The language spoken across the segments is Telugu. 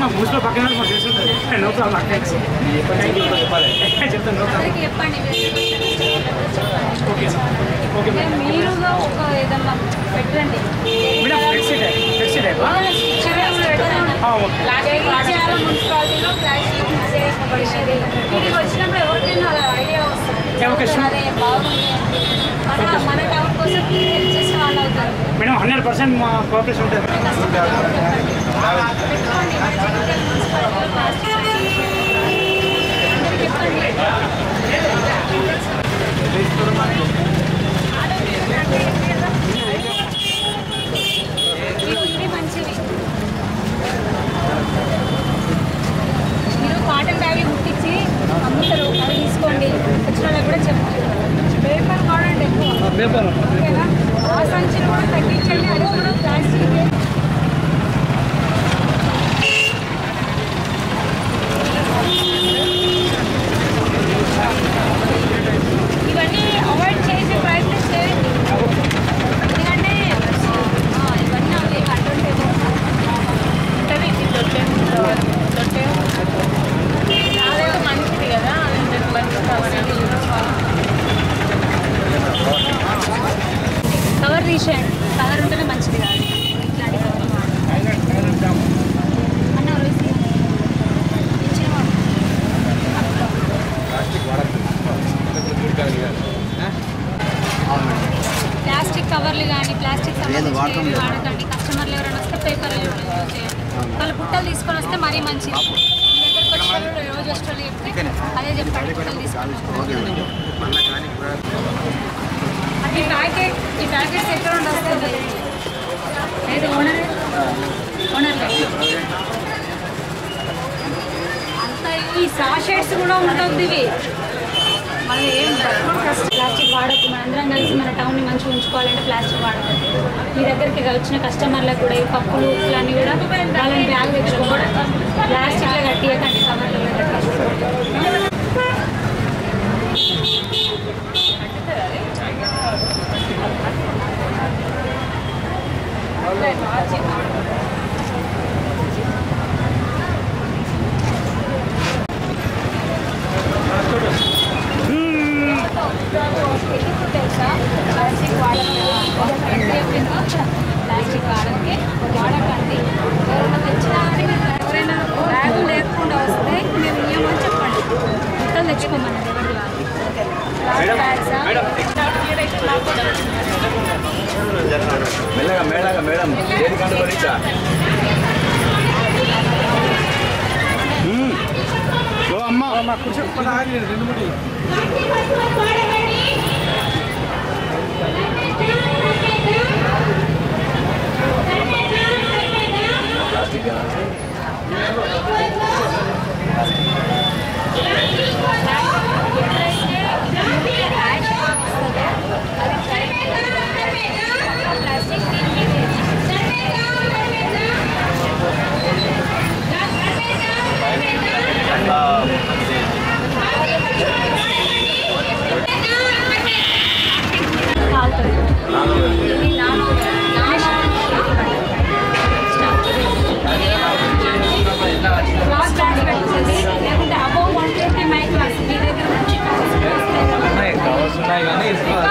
మా మూసులో పక్కన మాకు తెలుసుంటుంది నో ప్రాబ్లం అక్కడ చెప్తాను నో ప్రాబ్లం అందరికీ చెప్పండి ఓకే సార్ ఓకే అంటే మేడం మీరుగా ఒక ఏదన్నా పెట్టండి madam flexi type flexi type okay Jagtial మున్సిపాలిటీలో ప్లాస్టిక్ నిషేధించబడినది ఇక్కడికి వచ్చినప్పుడు ఎవరికైనా అలా ఐడియా ఓకే, ఓకే, వస్తుంది sure. అదే బాగుంది మన మన టౌన్ కోసం హెల్ప్ చేసే వాళ్ళు అవుతారు మేడం హండ్రెడ్ పర్సెంట్ మా కోఆపరేషన్ ఉంటుంది పెట్టుకోండి మన జగిత్యాల మున్సిపాలిటీలో ప్లాస్టిక్ అందరికీ చెప్పండి ఇవి ఇవి మంచివి మీరు కాటన్ బ్యాగ్ కుట్టించి అమ్ముతారు అవి తీసుకోండి వచ్చిన వాళ్ళకి కూడా చెప్పండి పేపర్ వాడండి ఎక్కువ పేపర్ ఓకేనా ఆ సంచులు కూడా తగ్గించండి అది కూడా ప్లాస్టిక్ ఇవన్నీ అవాయిడ్ చేసే ప్రయత్నం చేయండి ఎందుకంటే ఆ, ఇవన్నీ అవి అడ్వాంటేజ్ ఉంటుంది ఇది దొడ్డే దొడ్డే అదే మంచిది కదా కవర్ తీసేయండి కవర్ ఉంటేనే మంచిది కాదు ఇట్లాంటి కవర్ అన్న రోజు ఇచ్చేవాడు ప్లాస్టిక్ కవర్లు కానీ ప్లాస్టిక్ సంబంధించి వాడకండి కస్టమర్లు ఎవరైనా వస్తే పేపర్ యూజ్ చేయండి వాళ్ళు బుట్టలు తీసుకొని వస్తే మరీ మంచిది మీ దగ్గరకు వచ్చిన వాళ్ళు రోజు వచ్చి చెప్తే అదే చెప్పండి బుట్టలు తీసుకొని ఈ ప్యాకెట్ ఈ ప్యాకెట్స్ ఎక్కడ నుండి వస్తుంది ఏది ఓనర్ ఓనర్ అంత ఈ సాషెట్స్ కూడా ఉంటుంది ఇవి మనం ఏం ప్లాస్టిక్ వాడద్దు మనందరం కలిసి మన టౌన్ని మంచిగా ఉంచుకోవాలంటే ప్లాస్టిక్ వాడద్దు మీ దగ్గరికి వచ్చిన కస్టమర్లకు కూడా ఈ పప్పులు ఉప్పులన్నీ కూడా వాళ్ళని బ్యాగ్ తెచ్చుకోకూడదు ప్లాస్టిక్లో కట్టియకండి కవర్లలో కట్టి ఎందుకు తెలుసా ప్లాస్టిక్ వాడకండి ప్లాస్టిక్ వాడకే వాడకండి ఎవరైనా తెచ్చినా కానీ ఎవరైనా బ్యాగ్ లేకుండా వస్తే మేము ఇయ్యమని చెప్పండి మొత్తం తెచ్చుకోమన్నది ఎవరి వాళ్ళు బ్యాగ్సా మెల్లగా మెల్లగా మేడం దేని కనుగొనిచ్చా ఓ అమ్మ మా కూర్చో రెండు మూడు ప్లాస్టిక్ దీని మీద కాలుతుంది ఇది నాను క్లాస్ బ్యాగ్స్ పెట్టుకోండి లేకుంటే అబౌవ్ వన్ ట్వంటీ మైక్రాన్స్ మీ దగ్గర నుంచి ఉన్నాయి కవర్స్ ఉన్నాయి కానీ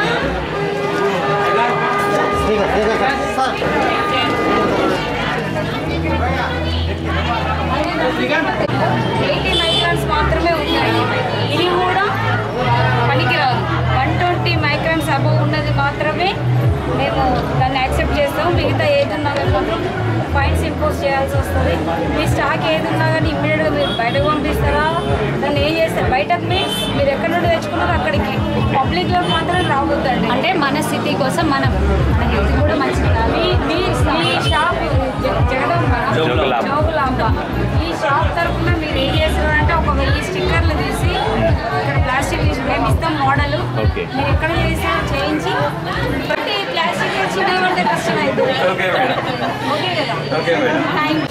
ఎయిటీ మైక్రాన్స్ మాత్రమే ఉన్నాయి ఇది కూడా పనికిరాదు వన్ ట్వంటీ మైక్రాన్స్ అబౌవ్ ఉన్నది మాత్రమే మేము దాన్ని యాక్సెప్ట్ చేస్తాం మిగతా ఏది ఉన్నా కానీ మాత్రం ఫైన్స్ ఇంపోజ్ చేయాల్సి వస్తుంది మీ స్టాక్ ఏది ఉన్నా కానీ ఇమ్మీడియట్గా మీరు బయటకు పంపిస్తారా దాన్ని ఏం చేస్తారు బయటకు మీన్స్ మీరు ఎక్కడి నుండి తెచ్చుకున్నారో అక్కడికి పబ్లిక్లో మాత్రం రావద్దండి అంటే మన సిటీ కోసం మనం మన హెల్త్ కూడా మంచిది కాదు మీ మీ షాప్ జగదాంబ జోగులాంబ. జోగులాంబ ఈ షాప్ తరఫున మీరు ఏం చేస్తారంటే ఒక వెయ్యి స్టిక్కర్లు తీసి ఇక్కడ ప్లాస్టిక్ తీసి మేము ఇస్తాం మోడల్ Okay. మీరు ఎక్కడ చేసినా చేయించి బట్టి ప్లాస్టిక్ చిన్న పడితే కష్టం అవుతుంది ఓకే మేడం ఓకే కదా ఓకే మేడం థ్యాంక్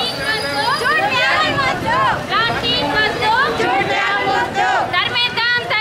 ధర్మేద్దాం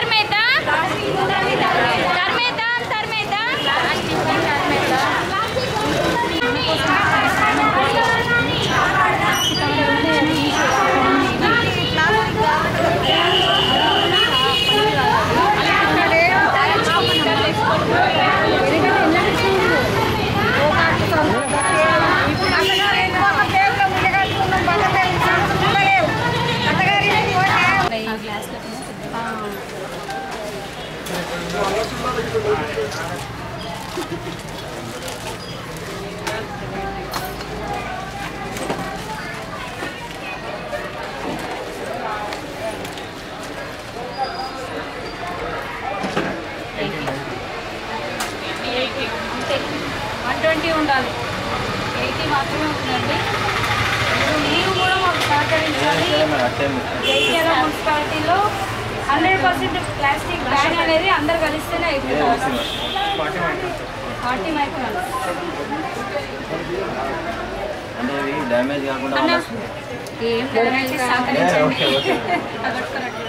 ట్వంటీ ఉండాలి ఎయిటీ మాత్రమే ఉందండి మీరు- మీరు కూడా మాకు సహకరించాలి జైత్యాల మున్సిపాలిటీలో హండ్రెడ్ పర్సెంట్ ప్లాస్టిక్ బ్యాన్ అనేది అందరు కలిస్తేనే అయిపోతుంది ఫార్టీ మైక్రాన్స్ అంటే ఇది డ్యామేజ్ కాకుండా అన్న వస్తుంది. ఏం లేదండి, సహకరించండి ఓకే, ఓకే. అది పట్టుకున్నట్టు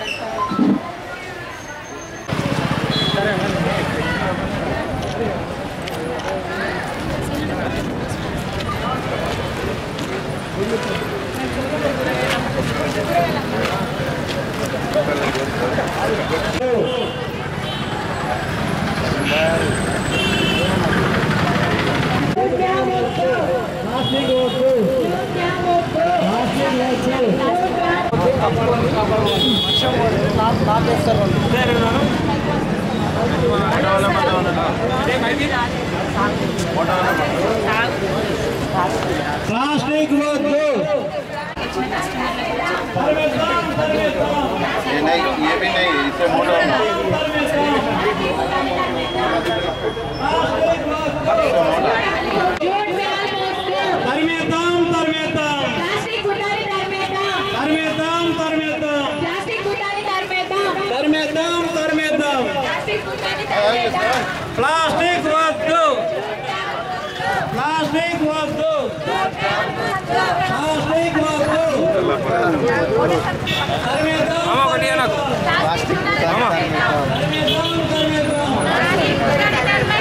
ప్లాస్టిక్ వద్దు ये नहीं ये भी नहीं इससे मोटा తరిమేద్దాం తరిమేద్దాం ప్లాస్టిక్ గుడ్డని తరిమేద్దాం తరిమేద్దాం తరిమేద్దాం ప్లాస్టిక్ గుడ్డని తరిమేద్దాం తరిమేద్దాం తరిమేద్దాం ప్లాస్టిక్ గుడ్డని తరిమేద్దాం ప్లాస్టిక్ వద్దు ప్లాస్టిక్ వద్దు ప్లాస్టిక్ వద్దు తరిమేద్దాం प्लास्टिक తరిమేద్దాం తరిమేద్దాం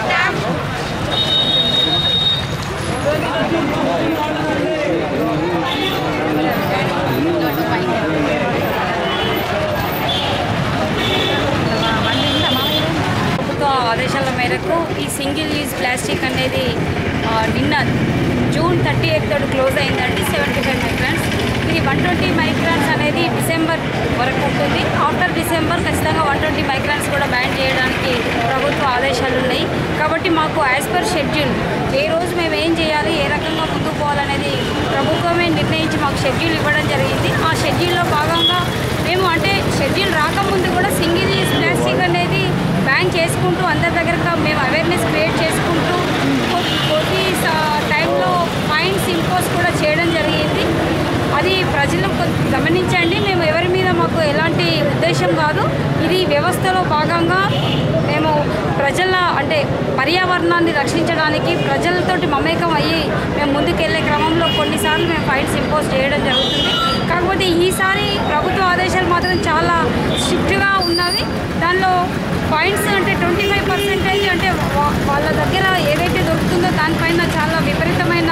ప్రభుత్వ ఆదేశాల మేరకు ఈ సింగిల్ యూజ్ ప్లాస్టిక్ అనేది ఆ, నిన్న జూన్ థర్టీ ఎయిత్ తోటి క్లోజ్ అయిందండి సెవెంటీ ఫైవ్ మైక్రాన్స్ ఇది వన్ ట్వంటీ మైక్రాన్స్ అనేది డిసెంబర్ వరకు ఉంటుంది ఆఫ్టర్ డిసెంబర్ ఖచ్చితంగా వన్ ట్వంటీ మైక్రాన్స్ కూడా బ్యాన్ చేయడానికి ప్రభుత్వ ఆదేశాలు ఉన్నాయి కాబట్టి మాకు యాజ్ పర్ షెడ్యూల్ ఏ రోజు మేము ఏం చేయాలి ఏ రకంగా ముందుకు పోవాలనేది ప్రభుత్వమే నిర్ణయించి మాకు షెడ్యూల్ ఇవ్వడం జరిగింది ఆ షెడ్యూల్లో భాగంగా మేము అంటే షెడ్యూల్ రాకముందు కూడా సింగిల్ యూజ్ ప్లాస్టిక్ అనేది బ్యాన్ చేసుకుంటూ అందరి దగ్గర మేము అవేర్నెస్ క్రియేట్ చేసుకుంటూ కొ- కొద్ది స- టైంలో ఫైన్స్ ఇంపోజ్ కూడా చేయడం జరిగింది అది ప్రజలు కొద్ది గమనించండి మేము ఎవరి మీద మాకు ఎలాంటి ఉద్దేశం కాదు ఇది వ్యవస్థలో భాగంగా మేము ప్రజల అంటే పర్యావరణాన్ని రక్షించడానికి ప్రజలతోటి మమేకం అయ్యి మేము ముందుకెళ్లే క్రమంలో కొన్నిసార్లు మేము ఫైన్స్ ఇంపోజ్ చేయడం జరుగుతుంది కాకపోతే ఈసారి ప్రభుత్వ ఆదేశాలు మాత్రం చాలా స్ట్రిక్ట్గా ఉన్నవి దానిలో పాయింట్స్ అంటే ట్వంటీ ఫైవ్ పర్సెంటేజ్ అంటే వా- వాళ్ళ దగ్గర ఏదైతే దొరుకుతుందో దానిపైన చాలా విపరీతమైన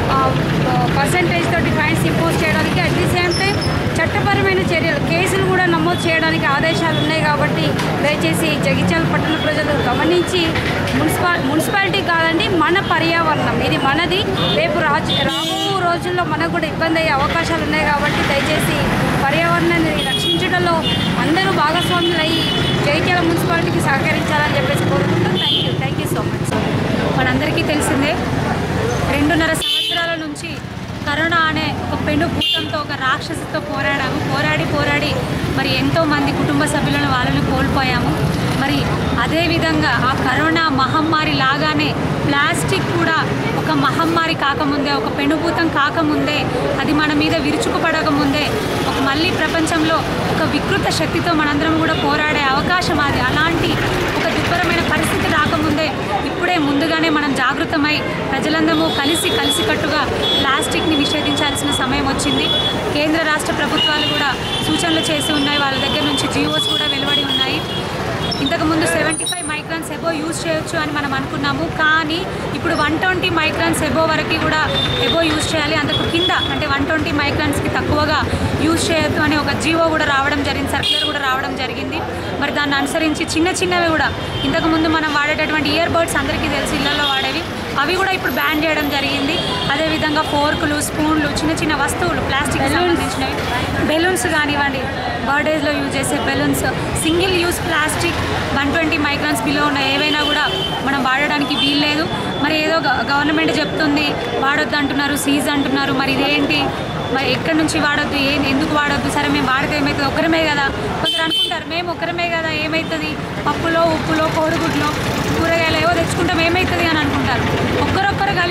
పర్సంటేజ్ తోటి ఫైన్స్ ఇంపోజ్ చేయడానికి అట్ ది సేమ్ టైం చట్టపరమైన చర్యలు కేసులు కూడా నమోదు చేయడానికి ఆదేశాలు ఉన్నాయి కాబట్టి దయచేసి జగిత్యాల పట్టణ ప్రజలు గమనించి మున్సిపా మున్సిపాలిటీ కాదండి మన పర్యావరణం ఇది మనది రేపు రాజు రాబో రోజుల్లో మనకు కూడా ఇబ్బంది అయ్యే అవకాశాలు ఉన్నాయి కాబట్టి దయచేసి పర్యావరణాన్ని రక్షించడంలో అందరూ భాగస్వాములు అయ్యి జగిత్యాల మున్సిపాలిటీకి సహకరించాలని చెప్పేసి కోరుకుంటాం thank you thank you so much మనందరికీ తెలిసిందే రెండున్నర సంవత్సరాల నుంచి కరోనా అనే ఒక పెను భూతంతో ఒక రాక్షసితో పోరాడాము పోరాడి పోరాడి మరి ఎంతో మంది కుటుంబ సభ్యులను వాళ్ళని కోల్పోయాము మరి అదేవిధంగా ఆ కరోనా మహమ్మారి లాగానే ప్లాస్టిక్ కూడా ఒక మహమ్మారి కాకముందే ఒక పెనుభూతం కాకముందే అది మన మీద విరుచుకుపడక ముందే ఒక మళ్ళీ ప్రపంచంలో ఒక వికృత శక్తితో మనందరం కూడా పోరాడే అవకాశం అది అలాంటి ఒక దుర్భరమైన పరిస్థితి రాకముందే ఇప్పుడే ముందుగానే మనం జాగృతమై ప్రజలందరము కలిసి కలిసికట్టుగా ప్లాస్టిక్ని నిషేధించాల్సిన సమయం వచ్చింది కేంద్ర రాష్ట్ర ప్రభుత్వాలు కూడా సూచనలు చేసి ఉన్నాయి వాళ్ళ దగ్గర నుంచి జియోస్ కూడా వెలువడి ఉన్నాయి ఇంతకుముందు seventy five microns above use చేయొచ్చు అని మనం అనుకున్నాము కానీ ఇప్పుడు వన్ ట్వంటీ మైక్రాన్స్ ఎబో వరకు కూడా ఎబో యూజ్ చేయాలి అంతకు కింద అంటే వన్ ట్వంటీ మైక్రాన్స్కి తక్కువగా యూజ్ చేయొద్దు అని ఒక జీవో కూడా రావడం జరిగింది సర్క్యులర్ కూడా రావడం జరిగింది మరి దాన్ని అనుసరించి చిన్న చిన్నవి కూడా ఇంతకుముందు మనం వాడేటటువంటి ఇయర్ బడ్స్ అందరికీ తెలిసి ఇళ్లలో వాడేవి అవి కూడా ఇప్పుడు బ్యాన్ చేయడం జరిగింది అదేవిధంగా ఫోర్కులు స్పూన్లు చిన్న చిన్న వస్తువులు ప్లాస్టిక్ సంబంధించినవి బెలూన్స్ కానివ్వండి బర్త్డేస్లో యూజ్ చేసే balloons single use plastic one twenty microns below ఉన్న ఏవైనా కూడా మనం వాడడానికి వీల్లేదు మరి ఏదో గ- గవర్నమెంట్ చెప్తుంది వాడొద్దు అంటున్నారు సీజ్ అంటున్నారు మరి ఇదేంటి మరి ఎక్కడి నుంచి వాడొద్దు ఏ ఎందుకు వాడొద్దు సరే మేము వాడితే ఏమవుతుంది ఒకరమే కదా కొందరు అనుకుంటారు మేము ఒకరమే కదా ఏమవుతుంది పప్పులో ఉప్పులో కోడిగుడ్లో కూరగాయలు ఏవో తెచ్చుకుంటాం ఏమవుతుంది అని అనుకుంటారు ఒక్కరొక్కరు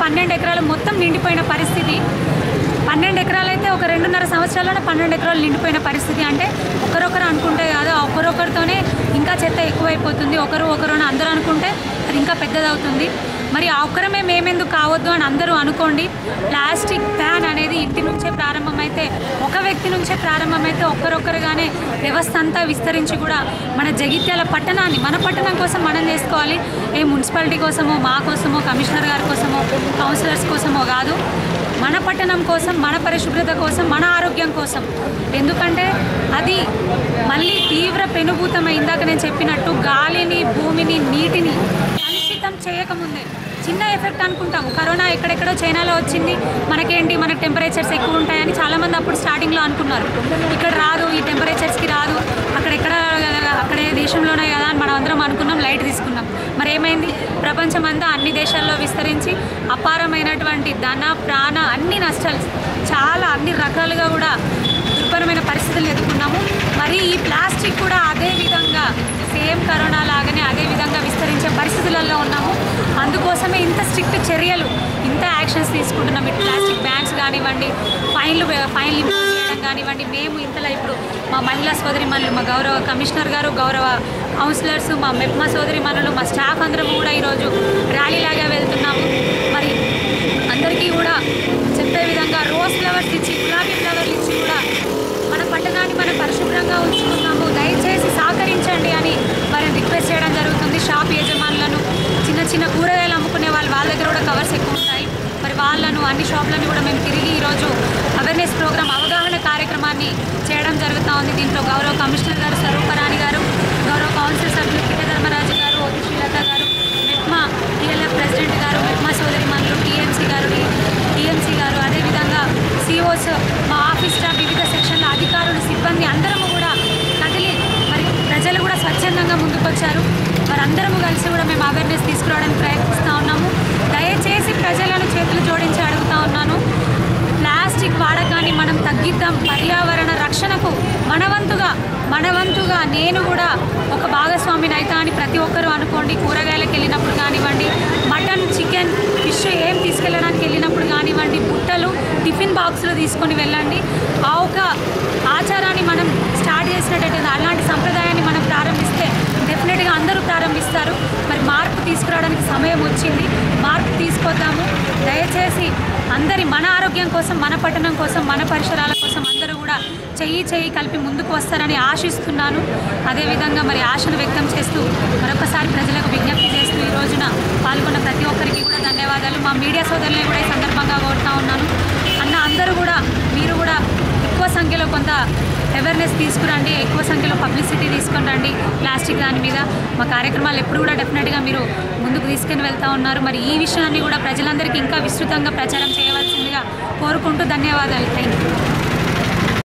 పన్నెండు ఎకరాలు మొత్తం నిండిపోయిన పరిస్థితి పన్నెండు ఎకరాలు అయితే ఒక రెండున్నర సంవత్సరాల్లోనే పన్నెండు ఎకరాలు నిండిపోయిన పరిస్థితి అంటే ఒకరొకరు అనుకుంటే కాదు ఆ ఒకరొకరితోనే ఇంకా చెత్త ఎక్కువైపోతుంది ఒకరు ఒకరు అని అందరూ అనుకుంటే అది ఇంకా పెద్దదవుతుంది మరి ఆ ఒక్కరమే మేమెందుకు కావద్దు అని అందరూ అనుకోండి ప్లాస్టిక్ బ్యాన్ అనేది ఇంటి నుంచే ప్రారంభమైతే ఒక వ్యక్తి నుంచే ప్రారంభమైతే ఒక్కరొక్కరుగానే వ్యవస్థ అంతా విస్తరించి కూడా మన జగిత్యాల పట్టణాన్ని మన పట్టణం కోసం మనం చేసుకోవాలి ఏ మున్సిపాలిటీ కోసమో మా కోసమో కమిషనర్ గారి కోసమో కౌన్సిలర్స్ కోసమో కాదు మన పట్టణం కోసం మన పరిశుభ్రత కోసం మన ఆరోగ్యం కోసం ఎందుకంటే అది మళ్ళీ తీవ్ర పెనుభూతమై ఇందాక నేను చెప్పినట్టు గాలిని భూమిని నీటిని కలుషితం చేయకముందే చిన్న ఎఫెక్ట్ అనుకుంటాము కరోనా ఎక్కడెక్కడో చైనాలో వచ్చింది మనకేంటి మన టెంపరేచర్స్ ఎక్కువ ఉంటాయని చాలామంది అప్పుడు స్టార్టింగ్లో అనుకున్నారు ఇక్కడ రాదు ఈ టెంపరేచర్స్కి రాదు అక్కడెక్కడ అక్కడే దేశంలోనే కదా అని మనం అందరం అనుకున్నాం లైట్ తీసుకున్నాం మరి ఏమైంది ప్రపంచమంతా అన్ని దేశాల్లో విస్తరించి అపారమైనటువంటి ధన ప్రాణ అన్ని నష్టాలు చాలా అన్ని రకాలుగా కూడా దుర్భరమైన పరిస్థితులు ఎదుర్కొన్నాము మరి ఈ ప్లాస్టిక్ కూడా అదే విధంగా సేమ్ కరోనా లాగానే అదే విధంగా విస్తరించే పరిస్థితులలో ఉన్నాము అందుకోసమే ఇంత స్ట్రిక్ట్ చర్యలు ఇంత యాక్షన్స్ తీసుకుంటున్నాం ఇటు ప్లాస్టిక్ బ్యాగ్స్ కానివ్వండి ఫైన్లు ఫైన్లు ఇంపోజ్ చేయడం కానివ్వండి మేము ఇంతలో ఇప్పుడు మా మహిళా సోదరి మనులు మా గౌరవ కమిషనర్ గారు గౌరవ కౌన్సిలర్స్ మా మెప్మా సోదరి మనులు మా స్టాఫ్ అందరం కూడా ఈరోజు ర్యాలీలాగా వెళ్తున్నాము మరి అందరికీ కూడా చెప్పే విధంగా రోజ్ ఫ్లవర్స్ ఇచ్చి గులాబీ ఫ్లవర్లు ఇచ్చి కూడా మన పట్టణాన్ని మనం పరిశుభ్రంగా ఉంచుకున్నాము దయచేసి సహకరించండి అని వారిని రిక్వెస్ట్ చేయడం జరుగుతుంది షాప్ యజమానులను చిన్న చిన్న కూరగాయలు అమ్ముకునే వాళ్ళు వాళ్ళ దగ్గర కూడా కవర్స్ ఎక్కువ ఉంటాయి మరి వాళ్ళను అన్ని షాపులను కూడా మేము తిరిగి ఈరోజు అవేర్నెస్ ప్రోగ్రామ్ అవగాహన కార్యక్రమాన్ని చేయడం జరుగుతూ ఉంది దీంట్లో గౌరవ కమిషనర్ గారు స్వరూపరాణి గారు గౌరవ కౌన్సిల్ సభ్యులు కిట ధర్మరాజు గారు ఓపి శ్రీలత గారు మెప్మా టీఎల్ఎఫ్ ప్రెసిడెంట్ గారు మెప్మా సోదరి మనులు టీఎంసీ గారు టీఎంసీ గారు అదేవిధంగా సిఓస్ మా ఆఫీస్ స్టాఫ్ వివిధ సెక్షన్ల అధికారులు సిబ్బంది అందరము కూడా కదిలి మరి ప్రజలు కూడా స్వచ్ఛందంగా ముందుకొచ్చారు వారందరము కలిసి కూడా మేము అవేర్నెస్ తీసుకురావడానికి ప్రయత్నిస్తూ ఉన్నాము దయచేసి ప్రజలను చేతులు జోడించి అడుగుతా ఉన్నాను ప్లాస్టిక్ వాడకాన్ని మనం తగ్గిద్దాం పర్యావరణ రక్షణకు మనవంతుగా మనవంతుగా నేను కూడా ఒక భాగస్వామిని అవుతా అని ప్రతి ఒక్కరూ అనుకోండి కూరగాయలకు వెళ్ళినప్పుడు కానివ్వండి మటన్ చికెన్ ఫిష్ ఏం తీసుకెళ్ళడానికి వెళ్ళినప్పుడు కానివ్వండి బుట్టలు టిఫిన్ బాక్సులు తీసుకొని వెళ్ళండి ఆ ఒక ఆచారాన్ని మనం స్టార్ట్ చేసినట్టయితే అలాంటి సంప్రదాయాన్ని మనం ప్రారంభిస్తే డెఫినెట్గా అందరూ ప్రారంభిస్తారు మరి మార్పు తీసుకురావడానికి సమయం వచ్చింది మార్పు తీసుకొద్దాము దయచేసి అందరి మన ఆరోగ్యం కోసం మన పట్టణం కోసం మన పరిసరాల కోసం అందరూ కూడా చెయ్యి చెయ్యి కలిపి ముందుకు వస్తారని ఆశిస్తున్నాను అదేవిధంగా మరి ఆశను వ్యక్తం చేస్తూ మరొకసారి ప్రజలకు విజ్ఞప్తి చేస్తూ ఈ రోజున పాల్గొన్న ప్రతి ఒక్కరికి కూడా ధన్యవాదాలు మా మీడియా సోదరులను కూడా ఈ సందర్భంగా కోరుతా ఉన్నాను అన్న అందరూ కూడా మీరు కూడా ఎక్కువ సంఖ్యలో కొంత అవేర్నెస్ తీసుకురండి ఎక్కువ సంఖ్యలో పబ్లిసిటీ తీసుకొని రండి ప్లాస్టిక్ దాని మీద మా కార్యక్రమాలు ఎప్పుడు కూడా డెఫినెట్గా మీరు ముందుకు తీసుకుని వెళ్తా ఉన్నారు మరి ఈ విషయాన్ని కూడా ప్రజలందరికీ ఇంకా విస్తృతంగా ప్రచారం చేయవలసిందిగా కోరుకుంటూ ధన్యవాదాలు థ్యాంక్ యూ